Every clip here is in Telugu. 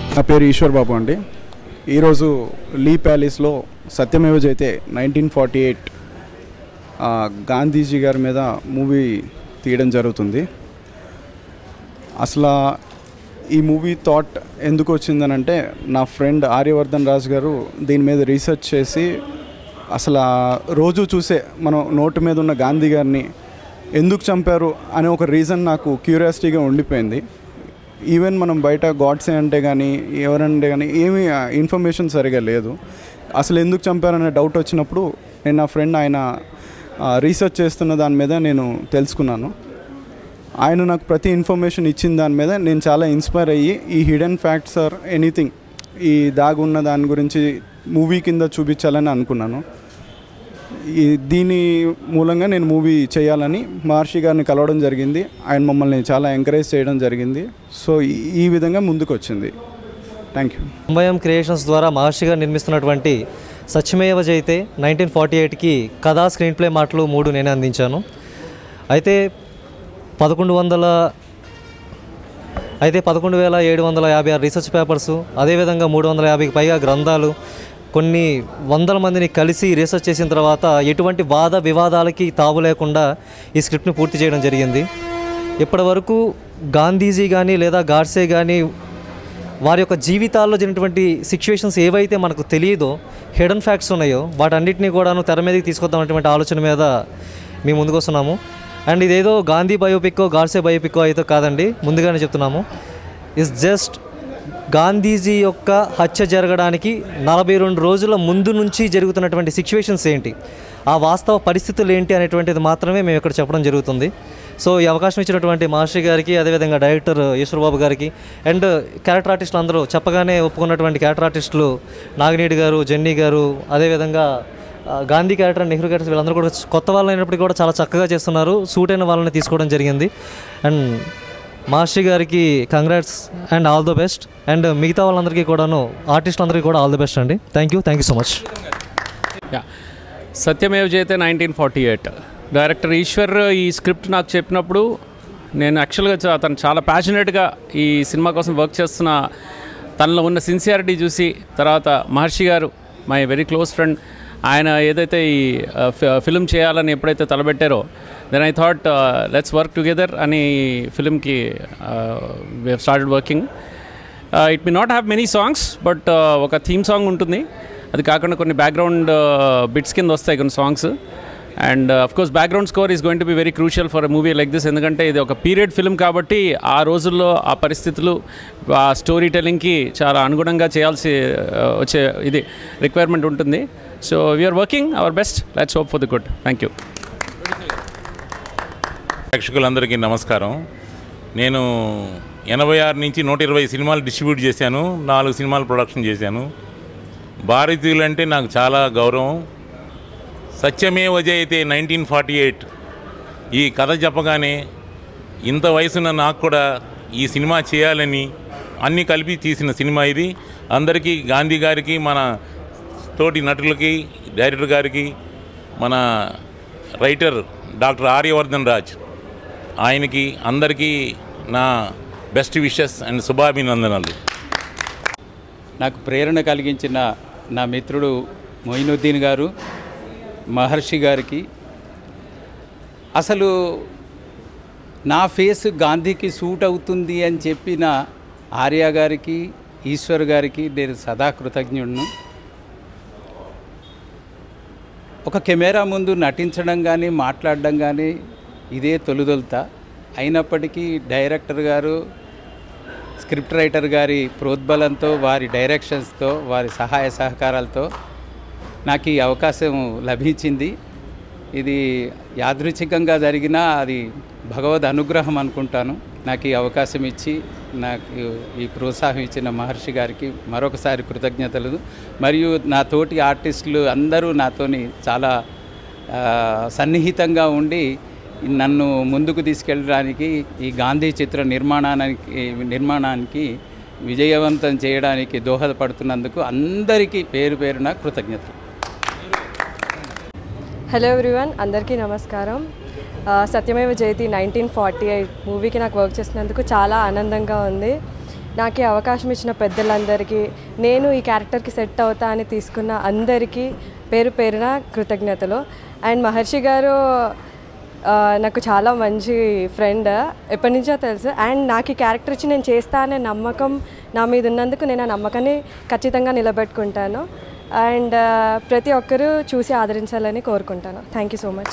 నా పేరు ఈశ్వర్ బాబు అండి ఈరోజు లీ ప్యాలెస్లో Satyameva Jayate nineteen forty eight Gandhiji గారి మీద మూవీ తీయడం జరుగుతుంది అసలు ఈ మూవీ థాట్ ఎందుకు వచ్చిందనంటే నా ఫ్రెండ్ ఆర్యవర్ధన్ రాజ్ గారు దీని మీద రీసెర్చ్ చేసి అసలు ఆ రోజు చూసే మనం నోటు మీద ఉన్న గాంధీ గారిని ఎందుకు చంపారు అనే ఒక రీజన్ నాకు క్యూరియాసిటీగా ఉండిపోయింది ఈవెన్ మనం బయట గాడ్సే అంటే కానీ ఎవరంటే కానీ ఏమీ ఇన్ఫర్మేషన్ సరిగా లేదు అసలు ఎందుకు చంపారనే డౌట్ వచ్చినప్పుడు నేను నా ఫ్రెండ్ ఆయన రీసెర్చ్ చేస్తున్న దాని మీద నేను తెలుసుకున్నాను ఆయన నాకు ప్రతి ఇన్ఫర్మేషన్ ఇచ్చిన దాని మీద నేను చాలా ఇన్స్పైర్ అయ్యి ఈ హిడెన్ ఫ్యాక్ట్స్ ఆర్ ఎనీథింగ్ ఈ దాగున్న దాని గురించి మూవీ కింద చూపించాలని అనుకున్నాను ఈ దీని మూలంగా నేను మూవీ చేయాలని మహర్షి గారిని కలవడం జరిగింది ఆయన మమ్మల్ని చాలా ఎంకరేజ్ చేయడం జరిగింది సో ఈ- ఈ విధంగా ముందుకు వచ్చింది థ్యాంక్ యూ అంబయం క్రియేషన్స్ ద్వారా మహర్షి గారు నిర్మిస్తున్నటువంటి సత్యమేవ జైతే నైన్టీన్ ఫార్టీ ఎయిట్కి కథా స్క్రీన్ ప్లే మాటలు మూడు నేనే అందించాను అయితే పదకొండు వందల అయితే పదకొండు వేల ఏడు వందల యాభై ఆరు రీసెర్చ్ పేపర్స్ అదేవిధంగా మూడు వందల యాభైకి పైగా గ్రంథాలు కొన్ని వందల మందిని కలిసి రీసెర్చ్ చేసిన తర్వాత ఎటువంటి వాద వివాదాలకి తావు లేకుండా ఈ స్క్రిప్ట్ని పూర్తి చేయడం జరిగింది ఇప్పటి వరకు గాంధీజీ కానీ లేదా గాడ్సే కానీ వారి యొక్క జీవితాల్లో జరిగినటువంటి సిచ్యువేషన్స్ ఏవైతే మనకు తెలియదో హిడెన్ ఫ్యాక్ట్స్ ఉన్నాయో వాటన్నిటిని కూడాను తెర మీదకి తీసుకొద్దామనేటువంటి ఆలోచన మీద మేము ముందుకు వస్తున్నాము అండ్ ఇదేదో గాంధీ బయోపిక్కో గాడ్సే బయోపిక్కో అయితే కాదండి ముందుగానే చెప్తున్నాము ఇస్ జస్ట్ గాంధీజీ యొక్క హత్య జరగడానికి నలభై రెండు రోజుల ముందు నుంచి జరుగుతున్నటువంటి సిచ్యువేషన్స్ ఏంటి ఆ వాస్తవ పరిస్థితులు ఏంటి అనేటువంటిది మాత్రమే మేము ఇక్కడ చెప్పడం జరుగుతుంది సో ఈ అవకాశం ఇచ్చినటువంటి మహర్షి గారికి అదేవిధంగా డైరెక్టర్ ఈశ్వరబాబు గారికి అండ్ క్యారెక్టర్ ఆర్టిస్టులు అందరూ చెప్పగానే ఒప్పుకున్నటువంటి క్యారెక్టర్ ఆర్టిస్టులు నాగినేడి గారు జెన్నీ గారు అదేవిధంగా ఆ, Gandhi character and Nehru character వీళ్ళందరూ కూడా కొత్త వాళ్ళు అయినప్పటికీ కూడా చాలా చక్కగా చేస్తున్నారు సూట్ అయిన వాళ్ళని తీసుకోవడం జరిగింది అండ్ మహర్షి గారికి congrats and all the best and మిగతా వాళ్ళందరికీ కూడాను ఆర్టిస్టులందరికీ కూడా ఆల్ ద బెస్ట్ అండి thank you thank you so much yeah Satyamev Jayate nineteen forty eight director Eshwar ఈ స్క్రిప్ట్ నాకు చెప్పినప్పుడు నేను యాక్చువల్గా చా- అతను చాలా ప్యాషనెట్గా ఈ సినిమా కోసం వర్క్ చేస్తున్న తనలో ఉన్న సిన్సియారిటీ చూసి తర్వాత మహర్షి గారు మై వెరీ క్లోజ్ ఫ్రెండ్ ఆయన ఏదైతే ఈ ఫిల్మ్ చేయాలని ఎప్పుడైతే తలబెట్టారో then I thought let's work together అని ఫిల్మ్కి we started working it may not have many songs but ఒక థీమ్ సాంగ్ ఉంటుంది అది కాకుండా కొన్ని బ్యాక్గ్రౌండ్ బిట్స్ కింద వస్తాయి కొన్ని songs and of course background score is going to be very crucial for a movie like this ఎందుకంటే ఇది ఒక పీరియడ్ ఫిల్మ్ కాబట్టి ఆ రోజుల్లో ఆ పరిస్థితులు ఆ స్టోరీ టెల్లింగ్కి చాలా అనుగుణంగా చేయాల్సి uh, వచ్చే ఇది రిక్వైర్మెంట్ ఉంటుంది so we are working our best let's hope for the good thank you ప్రేక్షకులందరికీ నమస్కారం నేను ఎనభై ఆరు నుంచి నూట ఇరవై సినిమాలు డిస్ట్రిబ్యూట్ చేశాను నాలుగు సినిమాలు ప్రొడక్షన్ చేశాను భారతీయులు అంటే నాకు చాలా గౌరవం సత్యమే వజయితే నైన్టీన్ ఫార్టీ ఎయిట్ ఈ కథ చెప్పగానే ఇంత వయసున్న నాకు కూడా ఈ సినిమా చేయాలని అన్నీ కలిపి తీసిన సినిమా ఇది అందరికీ గాంధీ గారికి మన తోటి నటులకి డైరెక్టర్ గారికి మన రైటర్ డాక్టర్ ఆర్యవర్ధన్ రాజ్ ఆయనకి అందరికీ నా బెస్ట్ విషెస్ అండ్ శుభాభినందనలు నాకు ప్రేరణ కలిగించిన నా మిత్రుడు మొయినుద్దీన్ గారు మహర్షి గారికి అసలు నా ఫేస్ గాంధీకి సూట్ అవుతుంది అని చెప్పిన ఆర్య గారికి ఈశ్వర్ గారికి నేను సదా కృతజ్ఞుడును ఒక కెమెరా ముందు నటించడం కానీ మాట్లాడడం కానీ ఇదే తొలుదొలుత అయినప్పటికీ డైరెక్టర్ గారు స్క్రిప్ట్ రైటర్ గారి ప్రోద్బలంతో వారి డైరెక్షన్స్తో వారి సహాయ సహకారాలతో నాకు ఈ అవకాశం లభించింది ఇది యాదృచ్ఛికంగా జరిగినా అది భగవద్ అనుగ్రహం అనుకుంటాను నాకు ఈ అవకాశం ఇచ్చి నాకు ఈ ప్రోత్సాహం ఇచ్చిన మహర్షి గారికి మరొకసారి కృతజ్ఞతలు మరియు నా తోటి ఆర్టిస్టులు అందరూ నాతోని చాలా ఆ, సన్నిహితంగా ఉండి నన్ను ముందుకు తీసుకెళ్ళడానికి ఈ గాంధీ చిత్ర నిర్మాణానికి నిర్మాణానికి విజయవంతం చేయడానికి దోహదపడుతున్నందుకు అందరికీ పేరు పేరున కృతజ్ఞతలు హలో ఎవ్రీవన్ అందరికీ నమస్కారం ఆ, సత్యమేవ జయతి నైన్టీన్ ఫార్టీ ఎయిట్ మూవీకి నాకు వర్క్ చేసినందుకు చాలా ఆనందంగా ఉంది నాకు ఈ అవకాశం ఇచ్చిన పెద్దలందరికీ నేను ఈ క్యారెక్టర్కి సెట్ అవుతా అని తీసుకున్న అందరికీ పేరు పేరున కృతజ్ఞతలు అండ్ మహర్షి గారు ఆ, నాకు చాలా మంచి ఫ్రెండ్ ఎప్పటి నుంచో తెలుసు అండ్ నాకు ఈ క్యారెక్టర్ ఇచ్చి నేను చేస్తా అనే నమ్మకం నా మీద ఉన్నందుకు నేను ఆ నమ్మకాన్ని ఖచ్చితంగా నిలబెట్టుకుంటాను అండ్ ఆ, ప్రతి ఒక్కరూ చూసి ఆదరించాలని కోరుకుంటాను thank you so much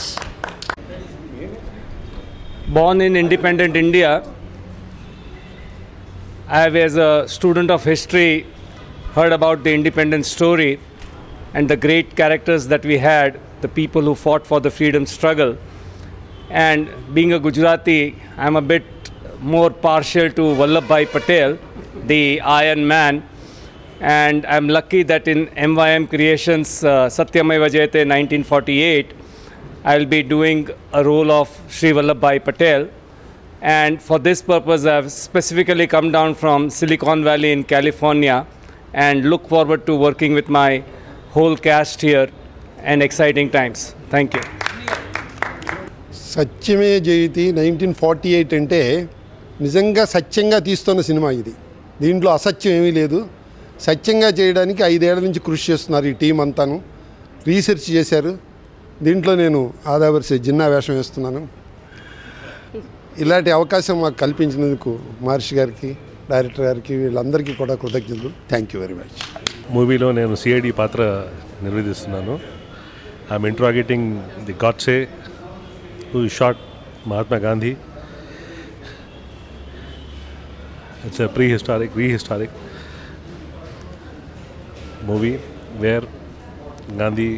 born in independent India. I have, as a student of history, heard about the independence story and the great characters that we had, the people who fought for the freedom struggle. And being a Gujarati, I'm a bit more partial to Vallabhbhai Patel, the Iron Man. And I'm lucky that in MYM Creations uh, Satyameva Jayate 1948, I'll be doing a role of Sri Vallabhbhai Patel. And for this purpose, I've specifically come down from Silicon Valley in California and look forward to working with my whole cast here and exciting times. Thank you. సత్యమే జయతి నైన్టీన్ ఫార్టీ ఎయిట్ అంటే నిజంగా సత్యంగా తీస్తున్న సినిమా ఇది దీంట్లో అసత్యం ఏమీ లేదు సత్యంగా చేయడానికి ఐదేళ్ల నుంచి కృషి చేస్తున్నారు ఈ టీం అంతాను రీసెర్చ్ చేశారు దీంట్లో నేను ఆదావర్సి జిన్నా వేషం వేస్తున్నాను ఇలాంటి అవకాశం మాకు కల్పించినందుకు మహర్షి గారికి డైరెక్టర్ గారికి వీళ్ళందరికీ కూడా కృతజ్ఞతలు థ్యాంక్ యూ వెరీ మచ్ మూవీలో నేను సిఐడి పాత్ర నిర్వహిస్తున్నాను I'm interrogating the Godse who shot Mahatma Gandhi it's a pre historic re historic movie where Gandhi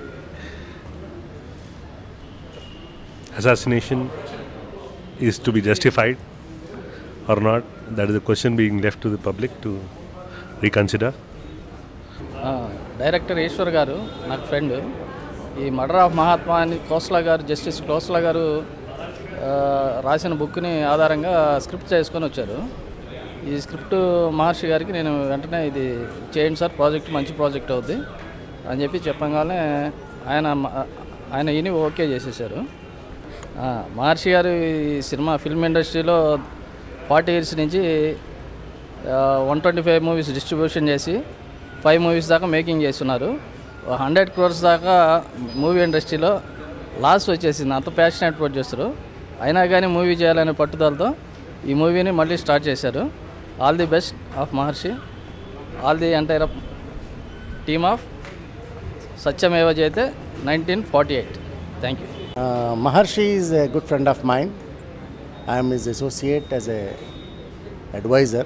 assassination is to be justified or not that is a question being left to the public to reconsider ఆ, డైరెక్టర్ ఈశ్వర్ గారు నాకు ఫ్రెండ్ ఈ మర్డర్ ఆఫ్ మహాత్మా అని కోస్లా గారు జస్టిస్ కోస్లా గారు ఆ, రాసిన బుక్ని ఆధారంగా స్క్రిప్ట్ చేసుకొని వచ్చారు ఈ స్క్రిప్ట్ మహర్షి గారికి నేను వెంటనే ఇది చేయండి సార్ ప్రాజెక్ట్ మంచి ప్రాజెక్ట్ అవుద్ది అని చెప్పి చెప్పగానే ఆయన మ- ఆయన ఇని ఓకే చేసేసారు ఆ, మహర్షి గారు ఈ సినిమా ఫిల్మ్ ఇండస్ట్రీలో ఫార్టీ ఇయర్స్ నుంచి one twenty five movies distribution చేసి ఫైవ్ మూవీస్ దాకా మేకింగ్ చేస్తున్నారు హండ్రెడ్ క్రోర్స్ దాకా మూవీ ఇండస్ట్రీలో లాస్ వచ్చేసింది అంత ప్యాషనేట్ ప్రొడ్యూసరు అయినా కానీ మూవీ చేయాలనే పట్టుదలతో ఈ మూవీని మళ్ళీ స్టార్ట్ చేశారు all the best of Maharshi all the entire team of Satyameva Jayate nineteen forty eight thank you Uh, Maharshi is a good friend of mine. I am his associate as a advisor.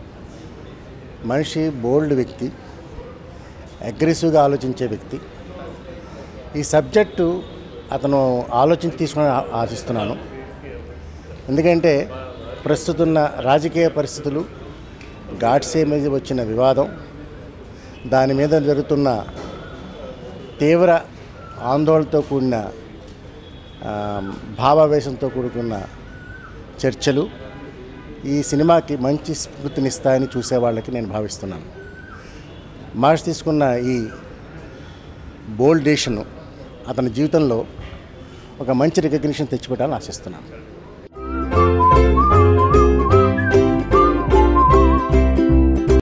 మనిషి బోల్డ్ వ్యక్తి అగ్రెసివ్గా ఆలోచించే వ్యక్తి ఈ సబ్జెక్టు అతను ఆలోచించి తీసుకుని ఆ- ఆశిస్తున్నాను ఎందుకంటే ప్రస్తుతున్న రాజకీయ పరిస్థితులు గాడ్సే మీద వచ్చిన వివాదం దాని మీద జరుగుతున్న తీవ్ర ఆందోళనతో కూడిన ఆ, భావావేశంతో కూడుకున్న చర్చలు ఈ సినిమాకి మంచి స్ఫూర్తినిస్తాయని చూసే వాళ్ళకి నేను భావిస్తున్నాను మహర్షి తీసుకున్న ఈ బోల్డ్ డేషన్ అతని జీవితంలో ఒక మంచి రికగ్నిషన్ తెచ్చిపెట్టాలని ఆశిస్తున్నాను